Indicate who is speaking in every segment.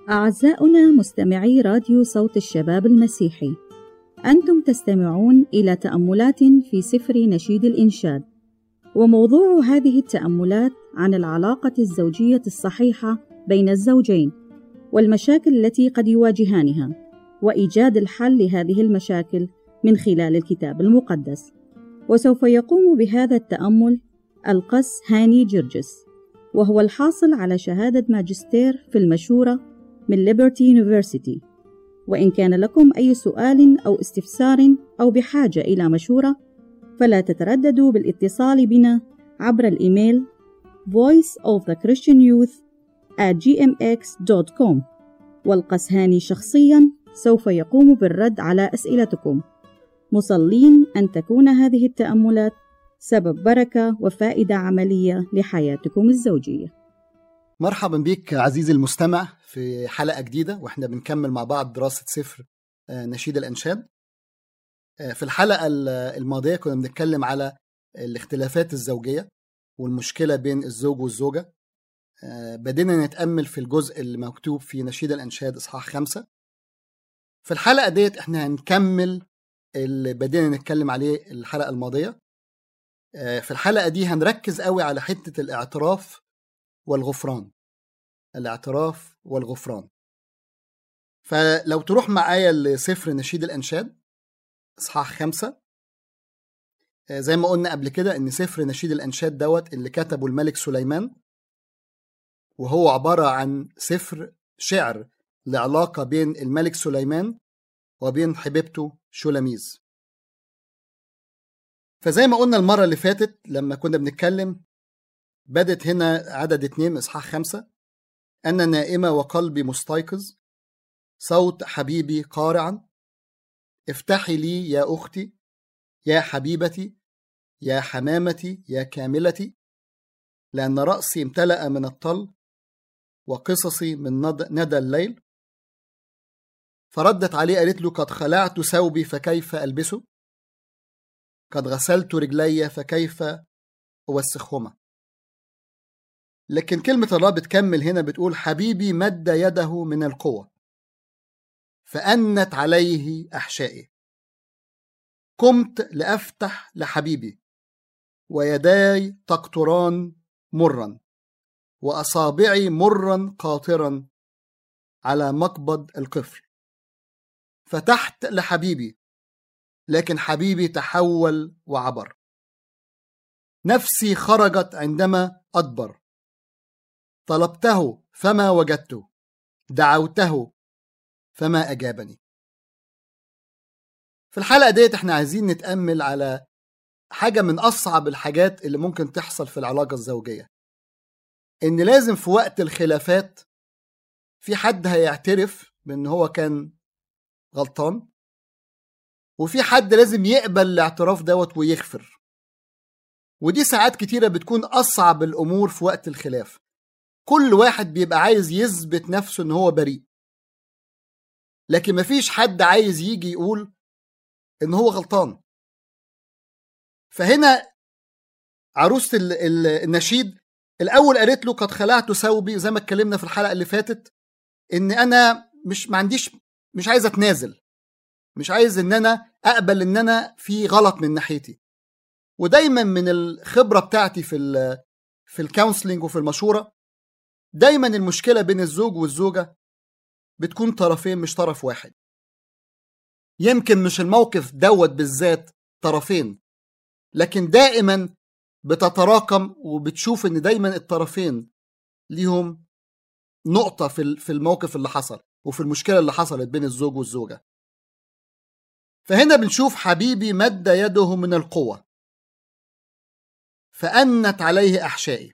Speaker 1: أعزاؤنا مستمعي راديو صوت الشباب المسيحي أنتم تستمعون إلى تأملات في سفر نشيد الإنشاد وموضوع هذه التأملات عن العلاقة الزوجية الصحيحة بين الزوجين والمشاكل التي قد يواجهانها وإيجاد الحل لهذه المشاكل من خلال الكتاب المقدس وسوف يقوم بهذا التأمل القس هاني جرجس وهو الحاصل على شهادة ماجستير في المشورة من ليبرتي يونيفرسيتي وإن كان لكم أي سؤال أو استفسار أو بحاجة إلى مشورة فلا تترددوا بالاتصال بنا عبر الإيميل voice of the Christian youth at gmx.com والقس هاني شخصيا سوف يقوم بالرد على أسئلتكم مصلين أن تكون هذه التأملات سبب بركة وفائدة عملية لحياتكم الزوجية
Speaker 2: مرحبا بك عزيزي المستمع في حلقة جديدة واحنا بنكمل مع بعض دراسة سفر نشيد الأنشاد في الحلقة الماضية كنا بنتكلم على الاختلافات الزوجية والمشكلة بين الزوج والزوجة بدينا نتأمل في الجزء اللي مكتوب في نشيد الأنشاد إصحاح خمسة في الحلقة ديت احنا هنكمل اللي بدينا نتكلم عليه الحلقة الماضية في الحلقة دي هنركز قوي على حتة الاعتراف والغفران الاعتراف والغفران فلو تروح معايا لسفر نشيد الأنشاد إصحاح خمسة زي ما قلنا قبل كده إن سفر نشيد الأنشاد دوت اللي كتبه الملك سليمان وهو عبارة عن سفر شعر لعلاقة بين الملك سليمان وبين حبيبته شولاميز فزي ما قلنا المرة اللي فاتت لما كنا بنتكلم بدت هنا عدد اتنين إصحاح خمسة أنا نائمة وقلبي مستيقظ صوت حبيبي قارعا افتحي لي يا أختي يا حبيبتي يا حمامتي يا كاملتي لأن رأسي امتلأ من الطل وقصصي من ندى الليل فردت عليه قالت له قد خلعت ثوبي فكيف ألبسه قد غسلت رجلي فكيف أوسخهما لكن كلمة الله بتكمل هنا بتقول حبيبي مد يده من القوة فأنت عليه أحشائي قمت لأفتح لحبيبي ويداي تقطران مرا وأصابعي مرا قاطرا على مقبض القفل فتحت لحبيبي لكن حبيبي تحول وعبر نفسي خرجت عندما أدبر طلبته فما وجدته دعوته فما أجابني في الحلقة ديت احنا عايزين نتأمل على حاجة من أصعب الحاجات اللي ممكن تحصل في العلاقة الزوجية إن لازم في وقت الخلافات في حد هيعترف بأن هو كان غلطان وفي حد لازم يقبل الاعتراف دوت ويغفر ودي ساعات كتيرة بتكون أصعب الأمور في وقت الخلاف كل واحد بيبقى عايز يثبت نفسه ان هو بريء لكن مفيش حد عايز يجي يقول ان هو غلطان فهنا عروسة النشيد الأول قالت له قد خلعت ثوبي زي ما اتكلمنا في الحلقة اللي فاتت إن أنا مش ما عنديش مش عايز أتنازل مش عايز إن أنا أقبل إن أنا في غلط من ناحيتي ودايما من الخبرة بتاعتي في ال في الكونسلنج وفي المشورة دايما المشكلة بين الزوج والزوجة بتكون طرفين مش طرف واحد يمكن مش الموقف دوت بالذات طرفين لكن دائما بتتراكم وبتشوف ان دايما الطرفين ليهم نقطة في في الموقف اللي حصل وفي المشكلة اللي حصلت بين الزوج والزوجة فهنا بنشوف حبيبي مد يده من القوة فأنت عليه أحشائي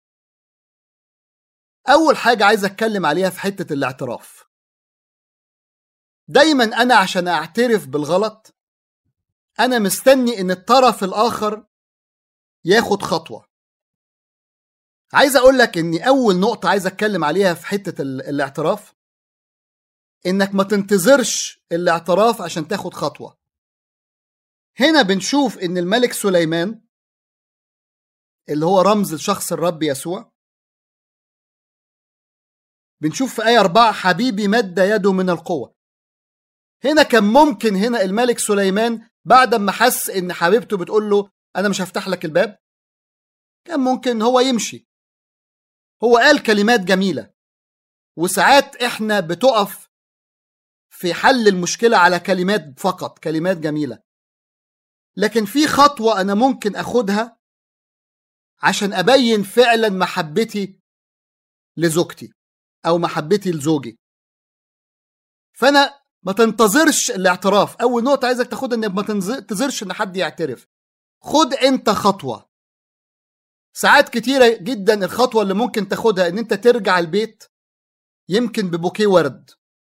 Speaker 2: أول حاجة عايز أتكلم عليها في حتة الاعتراف دايما أنا عشان أعترف بالغلط أنا مستني إن الطرف الآخر ياخد خطوة عايز أقول لك إن أول نقطة عايز أتكلم عليها في حتة الاعتراف إنك ما تنتظرش الاعتراف عشان تاخد خطوة هنا بنشوف إن الملك سليمان اللي هو رمز لشخص الرب يسوع بنشوف في آية أربعة حبيبي مد يده من القوة هنا كان ممكن هنا الملك سليمان بعد ما حس إن حبيبته بتقول له أنا مش هفتح لك الباب كان ممكن هو يمشي هو قال كلمات جميلة وساعات إحنا بتقف في حل المشكلة على كلمات فقط كلمات جميلة لكن في خطوة أنا ممكن أخدها عشان أبين فعلا محبتي لزوجتي أو محبتي لزوجي فأنا ما تنتظرش الاعتراف أول نقطة عايزك تاخدها إنك ما تنتظرش إن حد يعترف خد أنت خطوة ساعات كتيرة جدا الخطوة اللي ممكن تاخدها إن أنت ترجع البيت يمكن ببوكيه ورد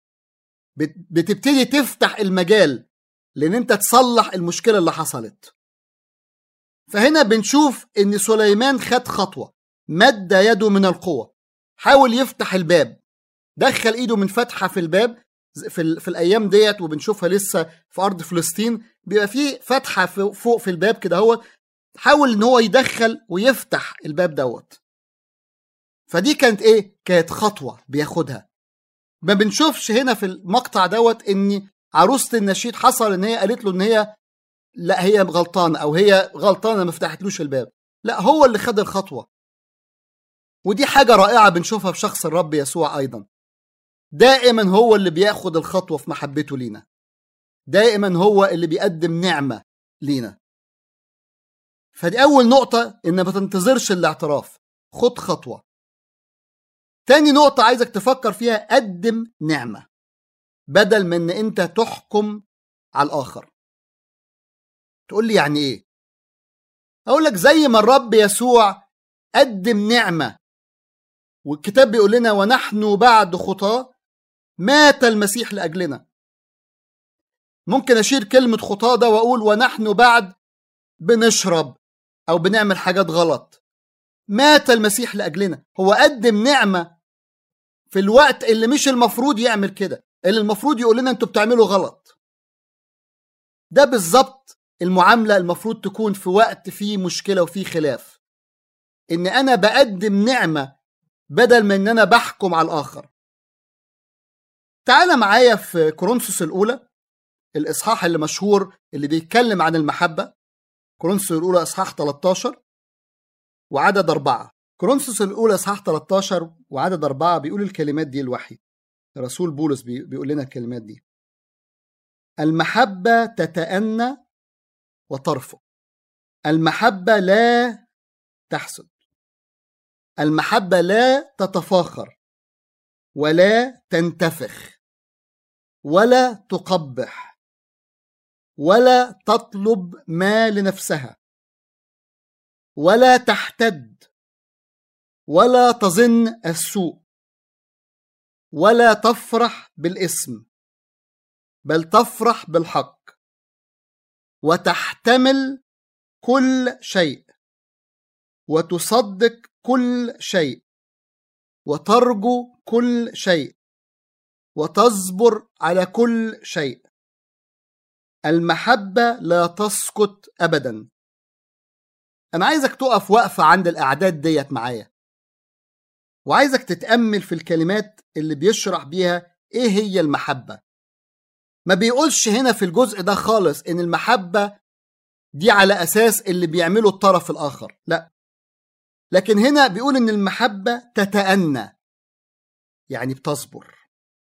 Speaker 2: بتبتدي تفتح المجال لان انت تصلح المشكله اللي حصلت فهنا بنشوف ان سليمان خد خطوه مد يده من القوه حاول يفتح الباب دخل ايده من فتحه في الباب في, في الايام ديت وبنشوفها لسه في ارض فلسطين بيبقى في فتحه فوق في الباب كده هو حاول ان هو يدخل ويفتح الباب دوت فدي كانت ايه كانت خطوه بياخدها ما بنشوفش هنا في المقطع دوت ان عروسه النشيد حصل ان هي قالت له ان هي لا هي غلطانه او هي غلطانه ما فتحتلوش الباب لا هو اللي خد الخطوه ودي حاجه رائعه بنشوفها في شخص الرب يسوع ايضا دائما هو اللي بياخد الخطوه في محبته لينا دائما هو اللي بيقدم نعمه لينا فدي اول نقطه ان ما تنتظرش الاعتراف خد خطوه تاني نقطة عايزك تفكر فيها قدم نعمة بدل من ان انت تحكم على الاخر تقول لي يعني ايه اقول لك زي ما الرب يسوع قدم نعمة والكتاب بيقول لنا ونحن بعد خطاه مات المسيح لاجلنا ممكن اشيل كلمة خطاه ده واقول ونحن بعد بنشرب او بنعمل حاجات غلط مات المسيح لاجلنا هو قدم نعمه في الوقت اللي مش المفروض يعمل كده اللي المفروض يقول لنا انتوا بتعملوا غلط ده بالظبط المعامله المفروض تكون في وقت فيه مشكله وفيه خلاف ان انا بقدم نعمه بدل من ان انا بحكم على الاخر تعال معايا في كورنثوس الاولى الاصحاح اللي مشهور اللي بيتكلم عن المحبه كورنثوس الاولى اصحاح 13 وعدد أربعة كورنثوس الأولى إصحاح 13 وعدد أربعة بيقول الكلمات دي الوحي رسول بولس بيقول لنا الكلمات دي المحبة تتأنى وترفق المحبة لا تحسد المحبة لا تتفاخر ولا تنتفخ ولا تقبح ولا تطلب ما لنفسها ولا تحتد ولا تظن السوء ولا تفرح بالاسم بل تفرح بالحق وتحتمل كل شيء وتصدق كل شيء وترجو كل شيء وتصبر على كل شيء المحبه لا تسقط ابدا انا عايزك تقف وقفه عند الاعداد ديت معايا وعايزك تتامل في الكلمات اللي بيشرح بيها ايه هي المحبه ما بيقولش هنا في الجزء ده خالص ان المحبه دي على اساس اللي بيعمله الطرف الاخر لا لكن هنا بيقول ان المحبه تتأنى يعني بتصبر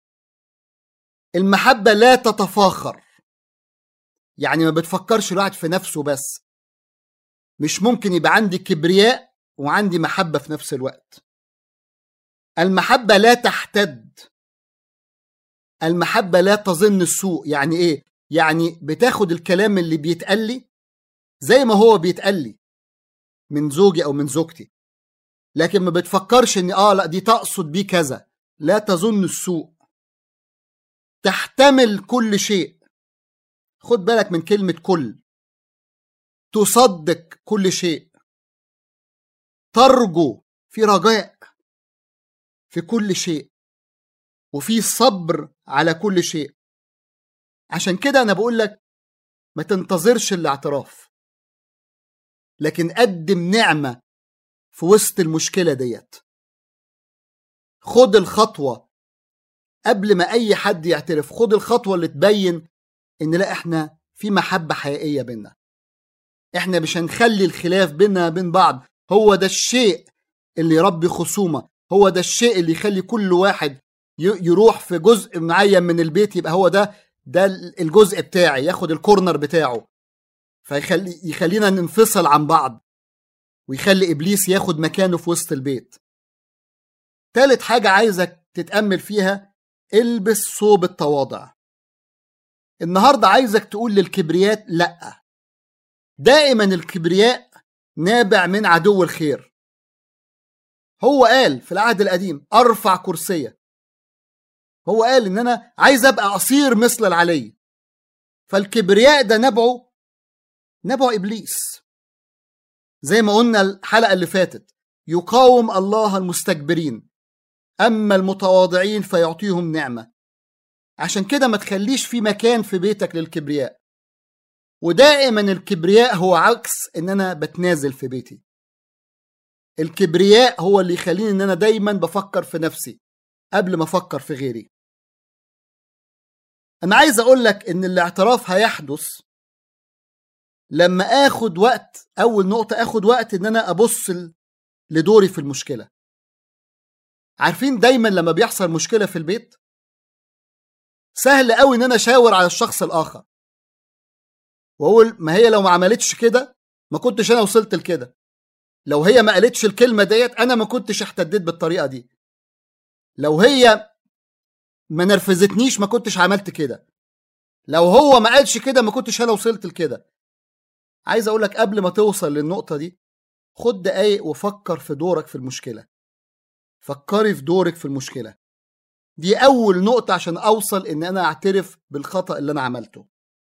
Speaker 2: المحبه لا تتفاخر يعني ما بتفكرش الواحد في نفسه بس مش ممكن يبقى عندي كبرياء وعندي محبة في نفس الوقت المحبة لا تحتد المحبة لا تظن السوء يعني ايه؟ يعني بتاخد الكلام اللي بيتقال لي زي ما هو بيتقال لي من زوجي او من زوجتي لكن ما بتفكرش ان اه لا دي تقصد بيه كذا لا تظن السوء تحتمل كل شيء خد بالك من كلمة كل تصدق كل شيء ترجو في رجاء في كل شيء وفي صبر على كل شيء عشان كده انا بقول لك ما تنتظرش الاعتراف لكن قدم نعمه في وسط المشكله ديت خد الخطوة قبل ما أي حد يعترف خد الخطوة اللي تبين إن لا إحنا في محبة حقيقية بينا إحنا مش هنخلي الخلاف بينا بين بعض هو ده الشيء اللي يربي خصومة هو ده الشيء اللي يخلي كل واحد يروح في جزء معين من البيت يبقى هو ده ده الجزء بتاعي ياخد الكورنر بتاعه فيخلي يخلينا ننفصل عن بعض ويخلي ابليس ياخد مكانه في وسط البيت تالت حاجة عايزك تتأمل فيها البس صوب التواضع النهاردة عايزك تقول للكبريات لأ دائما الكبرياء نابع من عدو الخير هو قال في العهد القديم ارفع كرسية هو قال ان انا عايز ابقى اصير مثل العلي فالكبرياء ده نبعه نبعه ابليس زي ما قلنا الحلقة اللي فاتت يقاوم الله المستكبرين أما المتواضعين فيعطيهم نعمة عشان كده ما تخليش في مكان في بيتك للكبرياء ودائما الكبرياء هو عكس ان انا بتنازل في بيتي الكبرياء هو اللي يخليني ان انا دايما بفكر في نفسي قبل ما افكر في غيري انا عايز اقول لك ان الاعتراف هيحدث لما اخد وقت اول نقطه اخد وقت ان انا ابص لدوري في المشكله عارفين دايما لما بيحصل مشكله في البيت سهل قوي ان انا اشاور على الشخص الاخر واقول ما هي لو ما عملتش كده ما كنتش انا وصلت لكده لو هي ما قالتش الكلمه ديت انا ما كنتش احتديت بالطريقه دي لو هي ما نرفزتنيش ما كنتش عملت كده لو هو ما قالش كده ما كنتش انا وصلت لكده عايز اقول لك قبل ما توصل للنقطه دي خد دقايق وفكر في دورك في المشكله فكري في دورك في المشكله دي اول نقطه عشان اوصل ان انا اعترف بالخطا اللي انا عملته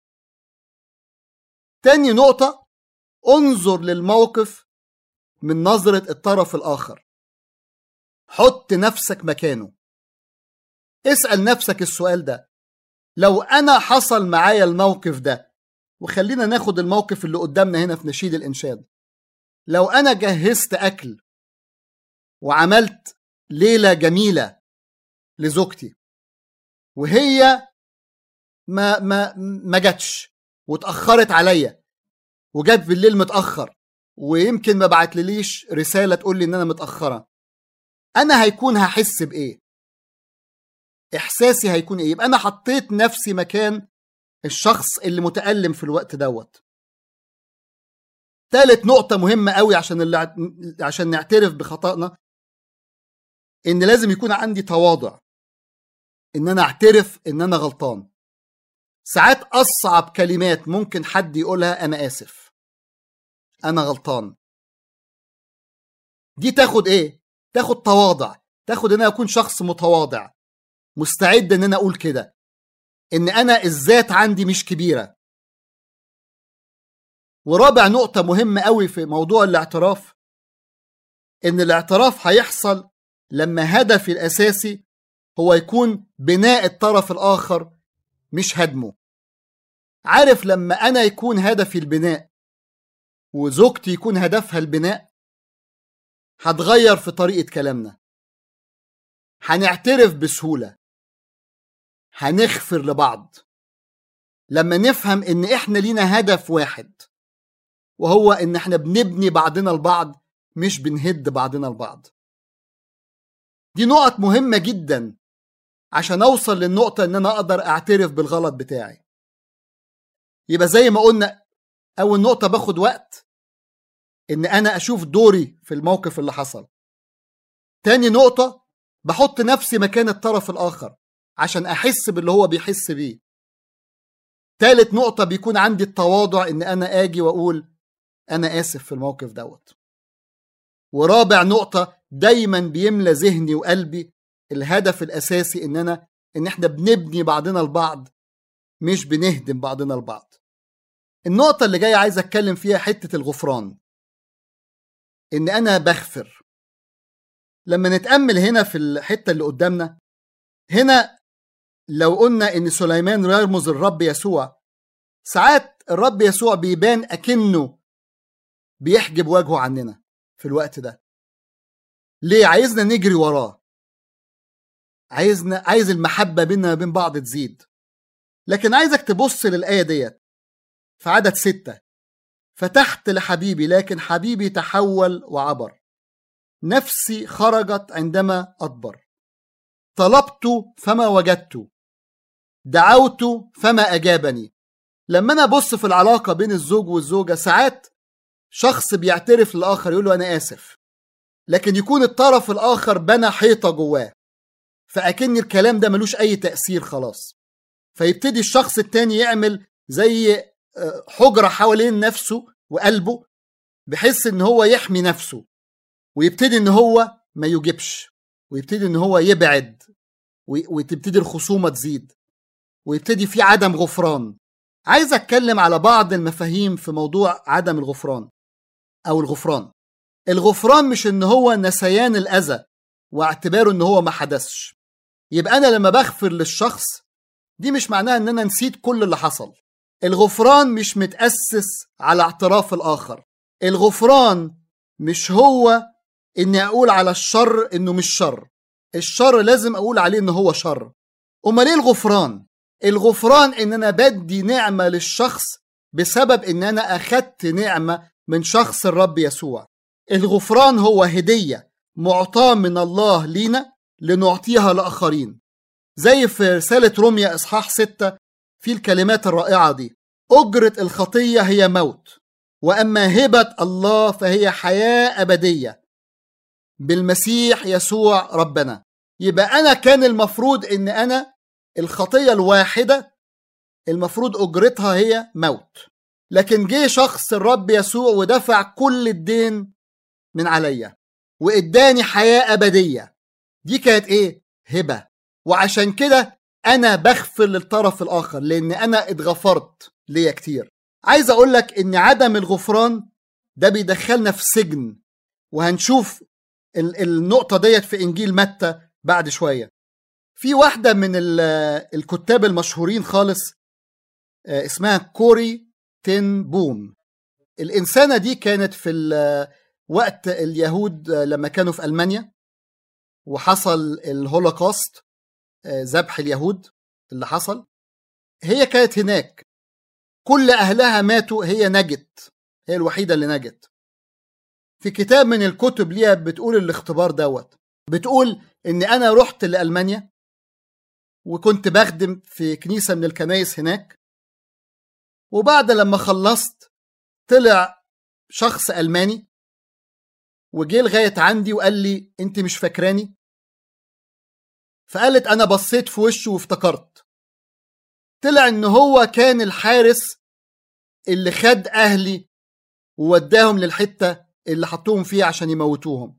Speaker 2: تاني نقطه انظر للموقف من نظره الطرف الاخر حط نفسك مكانه اسال نفسك السؤال ده لو انا حصل معايا الموقف ده وخلينا ناخد الموقف اللي قدامنا هنا في نشيد الانشاد لو انا جهزت اكل وعملت ليله جميله لزوجتي وهي ما ما ما جاتش واتاخرت عليا وجت بالليل متاخر ويمكن ما بعتليش رساله تقول لي ان انا متاخره انا هيكون هحس بايه احساسي هيكون ايه يبقى انا حطيت نفسي مكان الشخص اللي متألم في الوقت دوت تالت نقطة مهمة قوي عشان اللي عشان نعترف بخطأنا إن لازم يكون عندي تواضع إن أنا أعترف إن أنا غلطان ساعات أصعب كلمات ممكن حد يقولها أنا آسف أنا غلطان دي تاخد إيه؟ تاخد تواضع تاخد إن أنا أكون شخص متواضع مستعد إن أنا أقول كده ان انا الذات عندي مش كبيره ورابع نقطه مهمه قوي في موضوع الاعتراف ان الاعتراف هيحصل لما هدفي الاساسي هو يكون بناء الطرف الاخر مش هدمه عارف لما انا يكون هدفي البناء وزوجتي يكون هدفها البناء هتغير في طريقه كلامنا هنعترف بسهوله هنغفر لبعض لما نفهم ان احنا لينا هدف واحد وهو ان احنا بنبني بعضنا البعض مش بنهد بعضنا البعض دي نقط مهمة جدا عشان اوصل للنقطة ان انا اقدر اعترف بالغلط بتاعي يبقى زي ما قلنا اول نقطة باخد وقت ان انا اشوف دوري في الموقف اللي حصل تاني نقطة بحط نفسي مكان الطرف الاخر عشان احس باللي هو بيحس بيه تالت نقطة بيكون عندي التواضع ان انا اجي واقول انا اسف في الموقف دوت ورابع نقطة دايما بيملى ذهني وقلبي الهدف الاساسي ان انا ان احنا بنبني بعضنا البعض مش بنهدم بعضنا البعض النقطة اللي جاية عايز اتكلم فيها حتة الغفران ان انا بغفر لما نتأمل هنا في الحتة اللي قدامنا هنا لو قلنا ان سليمان يرمز الرب يسوع ساعات الرب يسوع بيبان اكنه بيحجب وجهه عننا في الوقت ده ليه عايزنا نجري وراه عايزنا عايز المحبة بيننا وبين بعض تزيد لكن عايزك تبص للآية ديت في عدد ستة فتحت لحبيبي لكن حبيبي تحول وعبر نفسي خرجت عندما أدبر طلبت فما وجدت دعوت فما أجابني لما أنا أبص في العلاقة بين الزوج والزوجة ساعات شخص بيعترف للآخر يقول له أنا آسف لكن يكون الطرف الآخر بنى حيطة جواه فأكن الكلام ده ملوش أي تأثير خلاص فيبتدي الشخص التاني يعمل زي حجرة حوالين نفسه وقلبه بحيث ان هو يحمي نفسه ويبتدي ان هو ما يجيبش ويبتدي ان هو يبعد وتبتدي الخصومة تزيد ويبتدي في عدم غفران عايز اتكلم على بعض المفاهيم في موضوع عدم الغفران او الغفران الغفران مش ان هو نسيان الاذى واعتباره ان هو ما حدثش يبقى انا لما بغفر للشخص دي مش معناها ان انا نسيت كل اللي حصل الغفران مش متأسس على اعتراف الآخر الغفران مش هو إني أقول على الشر إنه مش شر الشر لازم أقول عليه إنه هو شر أمال إيه الغفران؟ الغفران إن أنا بدي نعمة للشخص بسبب إن أنا أخدت نعمة من شخص الرب يسوع الغفران هو هدية معطاة من الله لينا لنعطيها لآخرين زي في رسالة روميا إصحاح 6 في الكلمات الرائعة دي أجرة الخطية هي موت وأما هبة الله فهي حياة أبدية بالمسيح يسوع ربنا يبقى أنا كان المفروض إن أنا الخطية الواحدة المفروض أجرتها هي موت لكن جه شخص الرب يسوع ودفع كل الدين من عليا وإداني حياة أبدية دي كانت إيه؟ هبة وعشان كده انا بغفر للطرف الاخر لان انا اتغفرت ليا كتير عايز اقول لك ان عدم الغفران ده بيدخلنا في سجن وهنشوف النقطة ديت في انجيل متى بعد شوية في واحدة من الكتاب المشهورين خالص اسمها كوري تين بوم الإنسانة دي كانت في وقت اليهود لما كانوا في ألمانيا وحصل الهولوكوست ذبح اليهود اللي حصل هي كانت هناك كل أهلها ماتوا هي نجت هي الوحيدة اللي نجت في كتاب من الكتب ليها بتقول الاختبار دوت بتقول إن أنا رحت لألمانيا وكنت بخدم في كنيسة من الكنايس هناك وبعد لما خلصت طلع شخص ألماني وجه لغاية عندي وقال لي أنت مش فاكراني فقالت انا بصيت في وشه وافتكرت طلع ان هو كان الحارس اللي خد اهلي ووداهم للحته اللي حطوهم فيها عشان يموتوهم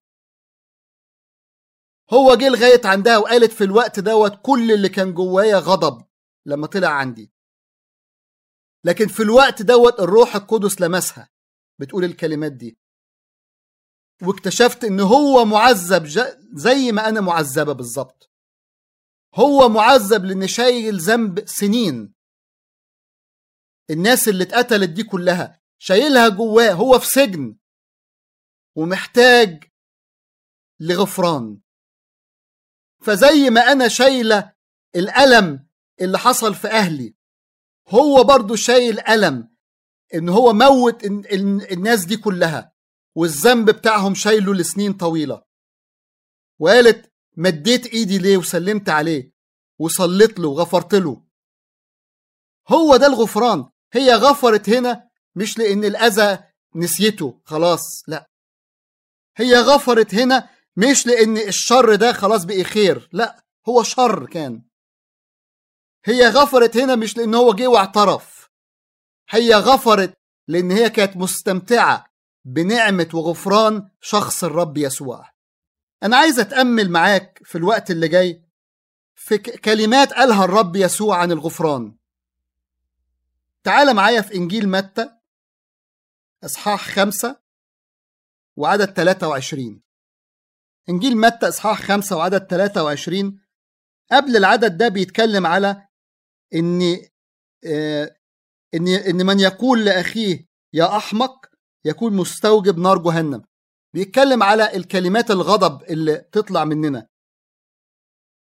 Speaker 2: هو جه لغايه عندها وقالت في الوقت دوت كل اللي كان جوايا غضب لما طلع عندي لكن في الوقت دوت الروح القدس لمسها بتقول الكلمات دي واكتشفت ان هو معذب زي ما انا معذبه بالظبط هو معذب لان شايل ذنب سنين الناس اللي اتقتلت دي كلها شايلها جواه هو في سجن ومحتاج لغفران فزي ما انا شايله الالم اللي حصل في اهلي هو برضو شايل الم ان هو موت الناس دي كلها والذنب بتاعهم شايله لسنين طويله وقالت مديت ايدي ليه وسلمت عليه وصليت له وغفرت له هو ده الغفران هي غفرت هنا مش لان الاذى نسيته خلاص لا هي غفرت هنا مش لان الشر ده خلاص بقي خير لا هو شر كان هي غفرت هنا مش لان هو جه واعترف هي غفرت لان هي كانت مستمتعه بنعمه وغفران شخص الرب يسوع أنا عايز أتأمل معاك في الوقت اللي جاي في كلمات قالها الرب يسوع عن الغفران تعال معايا في إنجيل متى إصحاح خمسة وعدد 23 إنجيل متى إصحاح خمسة وعدد 23 قبل العدد ده بيتكلم على إن آه إن إن من يقول لأخيه يا أحمق يكون مستوجب نار جهنم بيتكلم على الكلمات الغضب اللي تطلع مننا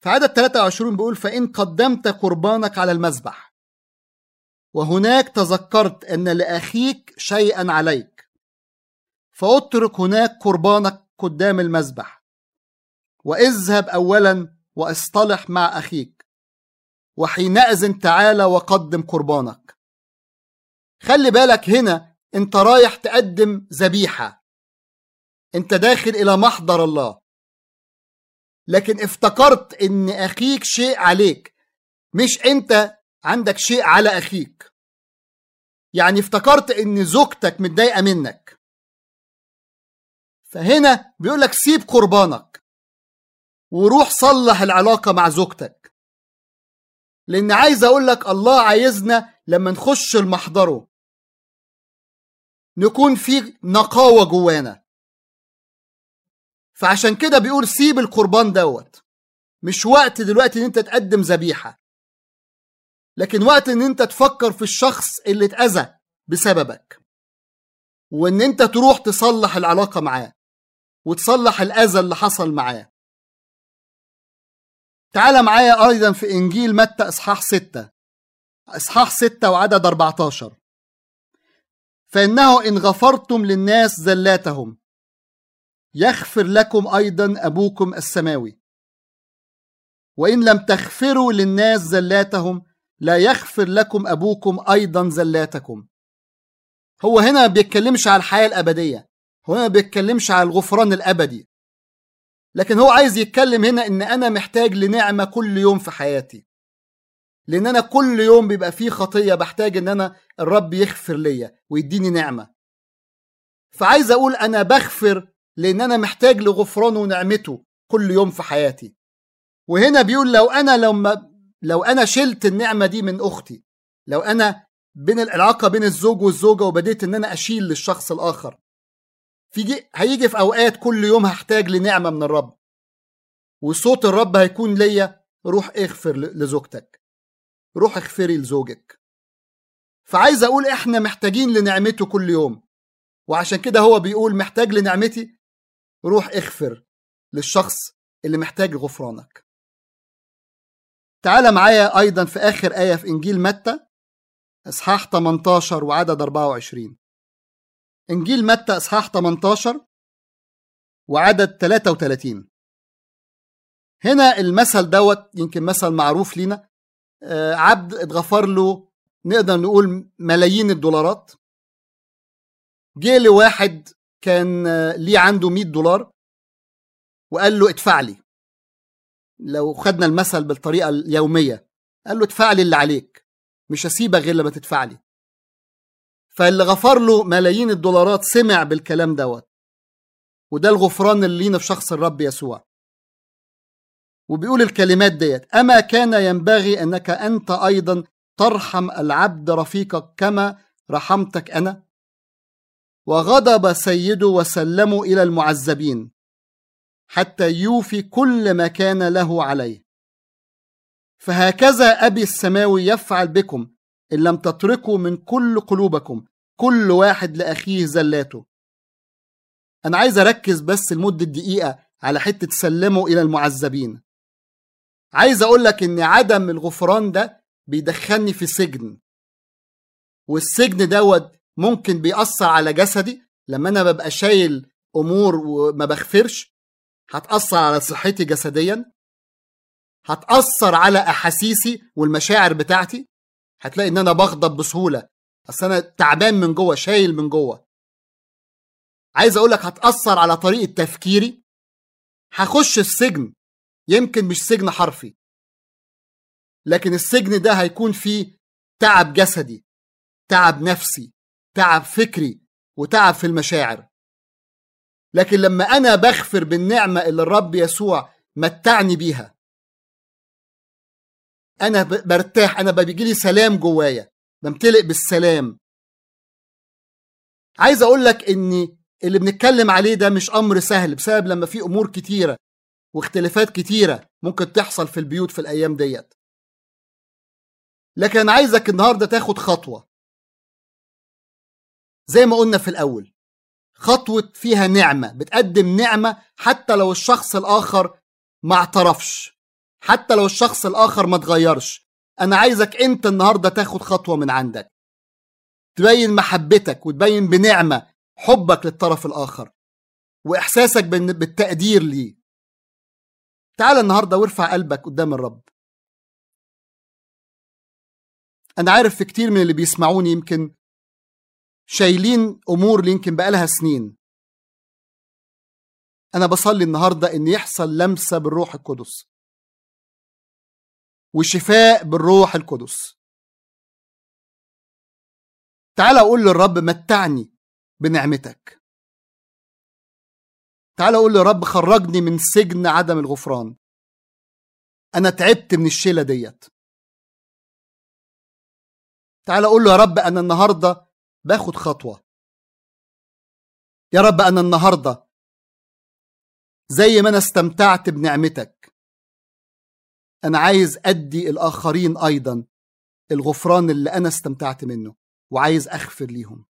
Speaker 2: في عدد 23 بيقول فإن قدمت قربانك على المذبح وهناك تذكرت أن لأخيك شيئا عليك فاترك هناك قربانك قدام المذبح واذهب أولا واصطلح مع أخيك وحينئذ تعالى وقدم قربانك خلي بالك هنا انت رايح تقدم ذبيحة انت داخل إلى محضر الله لكن افتكرت ان اخيك شيء عليك مش انت عندك شيء على اخيك يعني افتكرت ان زوجتك متضايقه منك فهنا بيقول لك سيب قربانك وروح صلح العلاقه مع زوجتك لان عايز اقول لك الله عايزنا لما نخش المحضره نكون في نقاوه جوانا فعشان كده بيقول سيب القربان دوت مش وقت دلوقتي ان انت تقدم ذبيحه لكن وقت ان انت تفكر في الشخص اللي اتأذى بسببك وان انت تروح تصلح العلاقه معاه وتصلح الاذى اللي حصل معاه تعال معايا ايضا في انجيل متى اصحاح 6 اصحاح 6 وعدد 14 فانه ان غفرتم للناس زلاتهم يغفر لكم ايضا ابوكم السماوي وان لم تغفروا للناس زلاتهم لا يغفر لكم ابوكم ايضا زلاتكم هو هنا ما بيتكلمش على الحياه الابديه هو هنا ما بيتكلمش على الغفران الابدي لكن هو عايز يتكلم هنا ان انا محتاج لنعمه كل يوم في حياتي لان انا كل يوم بيبقى فيه خطيه بحتاج ان انا الرب يغفر ليا ويديني نعمه فعايز اقول انا بغفر لان انا محتاج لغفرانه ونعمته كل يوم في حياتي وهنا بيقول لو انا لما لو انا شلت النعمه دي من اختي لو انا بين العلاقه بين الزوج والزوجه وبديت ان انا اشيل للشخص الاخر في هيجي في اوقات كل يوم هحتاج لنعمه من الرب وصوت الرب هيكون ليا روح اغفر لزوجتك روح اغفري لزوجك فعايز اقول احنا محتاجين لنعمته كل يوم وعشان كده هو بيقول محتاج لنعمتي روح اغفر للشخص اللي محتاج غفرانك تعال معايا أيضا في آخر آية في إنجيل متى إصحاح 18 وعدد 24 إنجيل متى إصحاح 18 وعدد 33 هنا المثل دوت يمكن مثل معروف لينا آه، عبد اتغفر له نقدر نقول ملايين الدولارات جه لواحد كان آه، ليه عنده 100 دولار وقال له ادفع لي لو خدنا المثل بالطريقه اليوميه قال له ادفع لي اللي عليك مش هسيبك غير لما تدفع لي فاللي غفر له ملايين الدولارات سمع بالكلام دوت وده الغفران اللي لينا في شخص الرب يسوع وبيقول الكلمات ديت أما كان ينبغي أنك أنت أيضا ترحم العبد رفيقك كما رحمتك أنا وغضب سيده وسلموا إلى المعذبين حتى يوفي كل ما كان له عليه فهكذا أبي السماوي يفعل بكم إن لم تتركوا من كل قلوبكم كل واحد لأخيه زلاته أنا عايز أركز بس لمدة دقيقة على حتة سلموا إلى المعذبين عايز أقول لك إن عدم الغفران ده بيدخلني في سجن والسجن دوت ممكن بيأثر على جسدي لما أنا ببقى شايل أمور وما بغفرش هتأثر على صحتي جسديا هتأثر على أحاسيسي والمشاعر بتاعتي هتلاقي إن أنا بغضب بسهولة أصل أنا تعبان من جوه شايل من جوه عايز أقولك هتأثر على طريقة تفكيري هخش السجن يمكن مش سجن حرفي لكن السجن ده هيكون فيه تعب جسدي تعب نفسي تعب فكري وتعب في المشاعر لكن لما أنا بغفر بالنعمة اللي الرب يسوع متعني بيها أنا برتاح أنا بيجيلي سلام جوايا بمتلئ بالسلام عايز أقول لك إن اللي بنتكلم عليه ده مش أمر سهل بسبب لما في أمور كتيرة واختلافات كتيرة ممكن تحصل في البيوت في الأيام ديت لكن أنا عايزك النهاردة تاخد خطوة زي ما قلنا في الأول خطوة فيها نعمة بتقدم نعمة حتى لو الشخص الآخر ما اعترفش حتى لو الشخص الآخر ما تغيرش أنا عايزك أنت النهاردة تاخد خطوة من عندك تبين محبتك وتبين بنعمة حبك للطرف الآخر وإحساسك بالتقدير ليه تعال النهاردة وارفع قلبك قدام الرب أنا عارف في كتير من اللي بيسمعوني يمكن شايلين أمور اللي يمكن بقالها سنين أنا بصلي النهاردة إن يحصل لمسة بالروح القدس وشفاء بالروح القدس تعال أقول للرب متعني بنعمتك تعال أقول للرب خرجني من سجن عدم الغفران أنا تعبت من الشيلة ديت تعال أقول له يا رب أنا النهاردة باخد خطوة يا رب أنا النهاردة زي ما أنا استمتعت بنعمتك أنا عايز أدي الآخرين أيضا الغفران اللي أنا استمتعت منه وعايز أغفر ليهم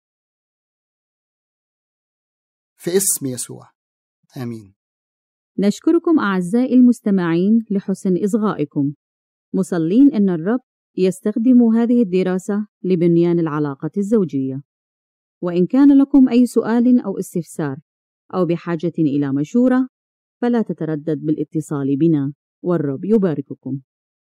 Speaker 2: في اسم يسوع آمين
Speaker 1: نشكركم أعزائي المستمعين لحسن إصغائكم مصلين أن الرب يستخدم هذه الدراسة لبنيان العلاقة الزوجية وإن كان لكم أي سؤال أو استفسار أو بحاجة إلى مشورة فلا تتردد بالاتصال بنا والرب يبارككم